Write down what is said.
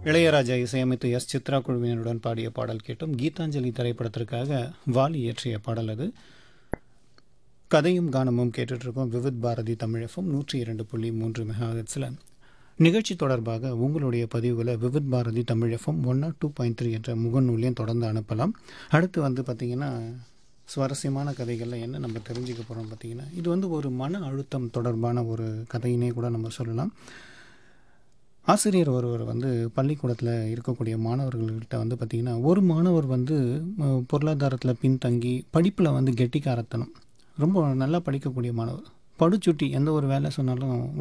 இளையராஜா இசையமைத்து எஸ் சித்ரா குழுவினருடன் பாடிய பாடல் கேட்டும் கீதாஞ்சலி திரைப்படத்திற்காக வாலி இயற்றிய பாடல் அது கதையும் கானமும் கேட்டுட்ருக்கோம் விவித் பாரதி தமிழகம் நூற்றி இரண்டு புள்ளி மூன்று மெகாஹெட்ஸில் நிகழ்ச்சி தொடர்பாக உங்களுடைய பதிவுகளை Vividh Bharati Tamilagam one nought two point three என்ற முகநூலையும் தொடர்ந்து அனுப்பலாம் அடுத்து வந்து பார்த்திங்கன்னா சுவாரஸ்யமான கதைகளில் என்ன நம்ம தெரிஞ்சுக்க போகிறோம் பார்த்திங்கன்னா இது வந்து ஒரு மன அழுத்தம் தொடர்பான ஒரு கதையினே கூட நம்ம சொல்லலாம் ஆசிரியர் ஒருவர் வந்து பள்ளிக்கூடத்தில் இருக்கக்கூடிய மாணவர்கள்கிட்ட வந்து பார்த்திங்கன்னா ஒரு மாணவர் வந்து அஹ், பொருளாதாரத்தில் பின்தங்கி படிப்பில் வந்து கெட்டிக்காரத்தனம் ரொம்ப நல்லா படிக்கக்கூடிய மாணவர் படுச்சுட்டி எந்த ஒரு வேலை சொன்னாலும்